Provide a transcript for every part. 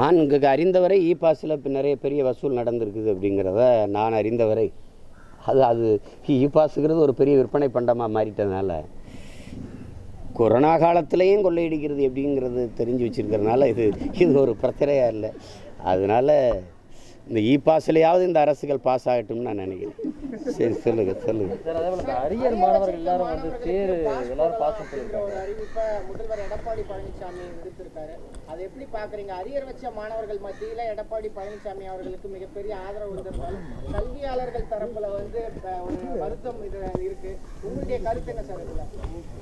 நான் இங்கே அறிந்தவரை இ பாஸில் இப்போ நிறைய பெரிய வசூல் நடந்திருக்குது அப்படிங்கிறத நான் அறிந்தவரை அது அது இ பாஸுங்கிறது ஒரு பெரிய விற்பனை பண்டமாக மாறிட்டதுனால கொரோனா காலத்துலேயும் கொள்ளையடிக்கிறது எப்படிங்கிறது தெரிஞ்சு வச்சிருக்கிறதுனால இது இது ஒரு பிரச்சனையாக இல்லை அதனால் இந்த இ பாஸ்லையாவது இந்த அரசுகள் பாஸ் ஆகட்டும்னு நான் நினைக்கிறேன் சரி சொல்லுங்கள் சொல்லுங்கள் சார் அதே போல இந்த அரியர் மாணவர்கள் எல்லாரும் வந்து தேர் எல்லாரும் பாஸ் ஒரு பண்ணியிருக்காங்க அறிவிப்பை முதல்வர் எடப்பாடி பழனிசாமி விடுத்திருக்காரு அதை எப்படி பாக்குறீங்க அரியர் வச்ச மாணவர்கள் மத்தியில எடப்பாடி பழனிசாமி அவர்களுக்கு மிகப்பெரிய ஆதரவு இருந்திருந்தாலும் கல்வியாளர்கள் தரப்புல வந்து அஹ், ஒரு வருத்தம் இது இருக்கு உங்களுடைய கருத்து என்ன சார் இதுல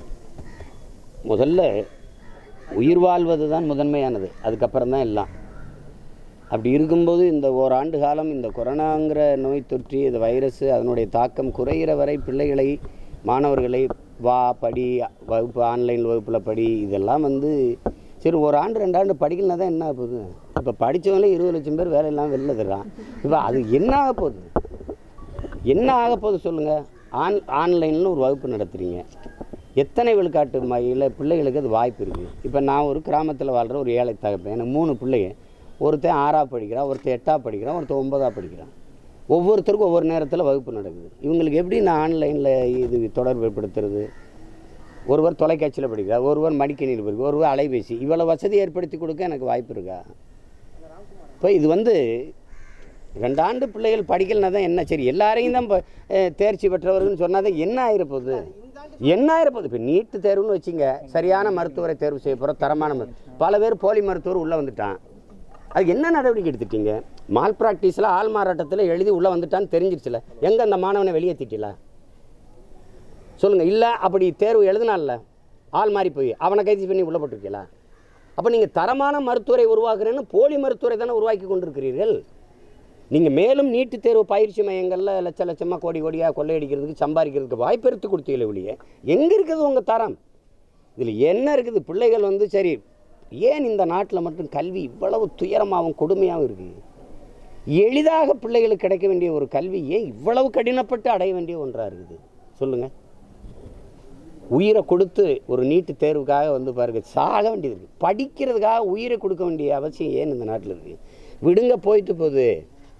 முதல்ல உயிர் வாழ்வது தான் முதன்மையானது அதுக்கப்புறம் தான் எல்லாம் அப்படி இருக்கும்போது இந்த ஓராண்டு காலம் இந்த கொரோனாங்கிற நோய் தொற்று இந்த வைரஸ் அதனுடைய தாக்கம் குறையிற வரை பிள்ளைகளை மாணவர்களை வா படி வகுப்பு ஆன்லைன் வகுப்பில் படி இதெல்லாம் வந்து சரி ஒரு ஆண்டு ரெண்டு ஆண்டு படிக்கலனா தான் என்ன ஆக போகுது இப்போ படித்தவங்களே இருபது லட்சம் பேர் வேலை இல்லாமல் வெளில தர்றான் இப்போ அது என்ன ஆக போகுது என்ன ஆக போகுது சொல்லுங்கள் ஆன் ஆன்லைனில் ஒரு வகுப்பு நடத்துகிறீங்க எத்தனை விழுக்காட்டு மையில் பிள்ளைகளுக்கு அது வாய்ப்பு இருக்குது இப்போ நான் ஒரு கிராமத்தில் வாழ்கிற ஒரு ஏழை தகப்பேன் எனக்கு மூணு பிள்ளைங்க ஒருத்தன் ஆறாவது படிக்கிறான் ஒருத்தன் எட்டாவது படிக்கிறான் ஒருத்தன் ஒன்பதாவது படிக்கிறான் ஒவ்வொருத்தருக்கும் ஒவ்வொரு நேரத்தில் வகுப்பு நடக்குது இவங்களுக்கு எப்படி நான் ஆன்லைனில் இது தொடர்பு ஏற்படுத்துறது ஒருவர் தொலைக்காட்சியில் படிக்கிறார் ஒருவர் மடிக்கணியில் படிக்கிறார் ஒருவர் அலைபேசி இவ்வளோ வசதி ஏற்படுத்தி கொடுக்க எனக்கு வாய்ப்பு இருக்கா இப்போ இது வந்து ரெண்டாண்டு பிள்ளைகள் படிக்கலனா தான் என்ன சரி எல்லாரையும் தான் இப்போ அஹ், தேர்ச்சி பெற்றவர்கள்னு சொன்னால் தான் என்ன ஆயிரப்போகுது என்ன ஆயிரப்போகுது இப்போ நீட்டு தேர்வுன்னு வச்சிங்க சரியான மருத்துவரை தேர்வு செய்ய போகிற தரமான மரு- பல பேர் போலி மருத்துவர் உள்ளே வந்துட்டான் அதுக்கு என்ன நடவடிக்கை எடுத்துட்டீங்க மால் ப்ராக்டிஸில் ஆள் மாறாட்டத்தில் எழுதி உள்ளே வந்துட்டான்னு தெரிஞ்சிருச்சுல எங்கே அந்த மாணவனை வெளியேற்றிட்டீங்களா சொல்லுங்கள் இல்லை அப்படி தேர்வு எழுதினால ஆள் மாறி போய் அவனை கைது பண்ணி உள்ள போட்டிருக்கீங்களா அப்போ நீங்கள் தரமான மருத்துவரை உருவாக்குறேன்னு போலி மருத்துவரை தானே உருவாக்கி கொண்டிருக்கிறீர்கள் நீங்கள் மேலும் நீட்டுத் தேர்வு பயிற்சி மையங்களில் லட்ச லட்சமாக கோடி கோடியாக கொள்ளையடிக்கிறதுக்கு சம்பாதிக்கிறதுக்கு வாய்ப்பு எடுத்து கொடுத்தீங்களே ஒழிய எங்கே இருக்குது உங்கள் தரம் இதில் என்ன இருக்குது பிள்ளைகள் வந்து சரி ஏன் இந்த நாட்டில் மட்டும் கல்வி இவ்வளவு துயரமாகவும் கொடுமையாகவும் இருக்குது எளிதாக பிள்ளைகளுக்கு கிடைக்க வேண்டிய ஒரு கல்வி ஏன் இவ்வளவு கடினப்பட்டு அடைய வேண்டிய ஒன்றாக இருக்குது சொல்லுங்கள் உயிரை கொடுத்து ஒரு நீட்டு தேர்வுக்காக வந்து பாருங்க சாக வேண்டியது இருக்குது படிக்கிறதுக்காக உயிரை கொடுக்க வேண்டிய அவசியம் ஏன் இந்த நாட்டில் இருக்குது விடுங்க போயிட்டு போகுது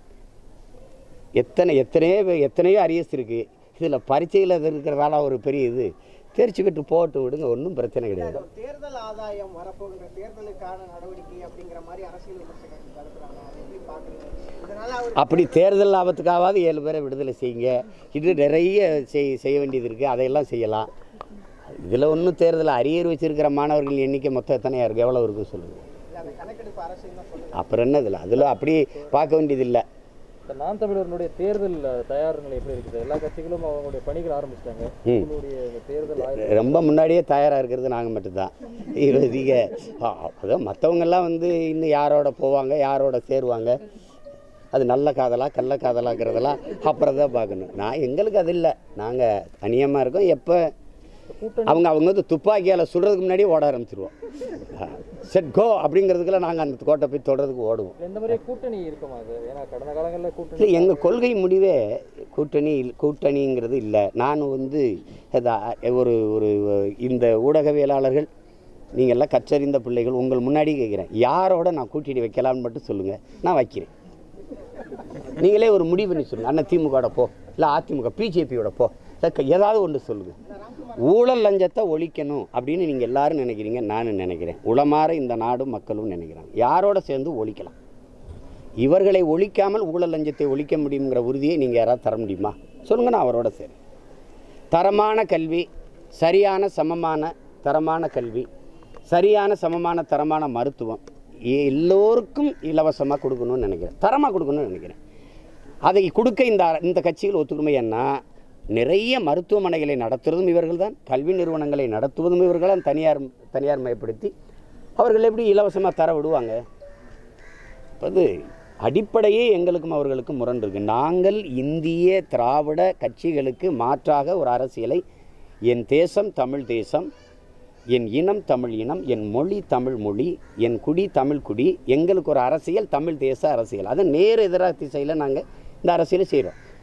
எத்தனை எத்தனையோ பே- எத்தனையோ அரியஸ் இருக்குது இதில் பரீட்சையில் இருக்கிறதால ஒரு பெரிய இது தேர்ச்சி பெற்று போகட்டும் விடுங்க ஒன்றும் பிரச்சனை கிடையாது தேர்தல் ஆதாயம் வரப்போகின்ற தேர்தலுக்கான நடவடிக்கை அப்படிங்கிற மாதிரி அரசியல் விமர்சகர்கள் கருதுறாங்க அதை எப்படி பாக்குறீங்க இதனால அவர் அப்படி தேர்தல் லாபத்துக்காவது ஏழு பேரை விடுதலை செய்யுங்க இது நிறைய செய் செய்ய வேண்டியது இருக்குது அதையெல்லாம் செய்யலாம் இதில் ஒன்றும் தேர்தல் அரியர் வச்சிருக்கிற மாணவர்கள் எண்ணிக்கை மொத்தம் எத்தனையா இருக்குது எவ்வளோ இருக்குன்னு சொல்லுங்கள் இல்ல, அந்த கணக்கெடுப்பு அரசியல் தான் சொல்லுங்க அப்புறம் என்ன இதில் அதில் அப்படி பார்க்க வேண்டியதில்லை இந்த நான் தமிழர்களுடைய தேர்தல் அஹ், தயார் நிலை எப்படி இருக்குது எல்லா கட்சிகளும் அவங்களுடைய பணிகள் ஆரம்பிச்சிட்டாங்க ம். உங்களுடைய இந்த தேர்தல் ஆய்வு ரொம்ப முன்னாடியே தயாராக இருக்கிறது நாங்கள் மட்டும்தான் இப்போதைக்கு ஆ, அதான் மற்றவங்கெல்லாம் வந்து இன்னும் யாரோட போவாங்க யாரோட சேருவாங்க அது நல்ல காதலா கள்ள காதலாங்கிறதெல்லாம் அப்புறம் தான் பார்க்கணும் நான் எங்களுக்கு அது இல்லை நாங்கள் தனியமாக இருக்கோம் எப்போ அவங்க அவங்க வந்து துப்பாக்கியால் சுடுறதுக்கு முன்னாடியே ஓட ஆரம்பிச்சிருவோம் செட் கோ அப்படிங்கிறதுக்குள்ள நாங்கள் அந்த கோட்டை போய் தொடறதுக்கு ஓடுவோம் இல்ல, இந்த மாதிரி கூட்டணி இருக்குமா அது ஏன்னா கடந்த காலங்களில் கூட்டணி இல்லை எங்கள் கொள்கை முடிவே கூட்டணி இல்- கூட்டணிங்கிறது இல்லை நான் வந்து அது ஒரு ஒரு இந்த ஊடகவியலாளர்கள் நீங்கள் எல்லாம் கற்றறிந்த பிள்ளைகள் உங்கள் முன்னாடி கேட்குறேன் யாரோட நான் கூட்டணி வைக்கலாம்னு மட்டும் சொல்லுங்கள் நான் வைக்கிறேன் நீங்களே ஒரு முடிவு பண்ணி சொல்லுங்கள் அண்ணன் திமுகவோட போ இல்லை அதிமுக பிஜேபியோட போ இல்லை க- ஏதாவது ஒன்று சொல்லுங்கள் ஊழல் லஞ்சத்தை ஒழிக்கணும் அப்படின்னு நீங்கள் எல்லாரும் நினைக்கிறீங்க நானும் நினைக்கிறேன் உளமாற இந்த நாடும் மக்களும் நினைக்கிறாங்க யாரோட சேர்ந்து ஒழிக்கலாம் இவர்களை ஒழிக்காமல் ஊழல் லஞ்சத்தை ஒழிக்க முடியுங்கிற உறுதியை நீங்கள் யாராவது தர முடியுமா சொல்லுங்க நான் அவரோட சரி தரமான கல்வி சரியான சமமான தரமான கல்வி சரியான சமமான தரமான மருத்துவம் எல்லோருக்கும் இலவசமாக கொடுக்கணும்னு நினைக்கிறேன் தரமாக கொடுக்கணும்னு நினைக்கிறேன் அதை கொடுக்க இந்த அர- இந்த கட்சிகள் ஒத்துக்கணுமே என்ன நிறைய மருத்துவமனைகளை நடத்துவதும் இவர்கள் தான் கல்வி நிறுவனங்களை நடத்துவதும் இவர்கள் தான் தனியார் தனியார் மயப்படுத்தி அவர்கள் எப்படி இலவசமாக தர விடுவாங்க அது அடிப்படையே எங்களுக்கும் அவர்களுக்கும் முரண் இருக்கு நாங்கள் இந்திய திராவிட கட்சிகளுக்கு மாற்றாக ஒரு அரசியலை என் தேசம் தமிழ் தேசம் என் இனம் தமிழ் இனம் என் மொழி தமிழ் மொழி என் குடி தமிழ் குடி எங்களுக்கு ஒரு அரசியல் தமிழ் தேச அரசியல் அதை நேர் எதிராக திசையில் நாங்கள் இந்த அரசியலை செய்கிறோம்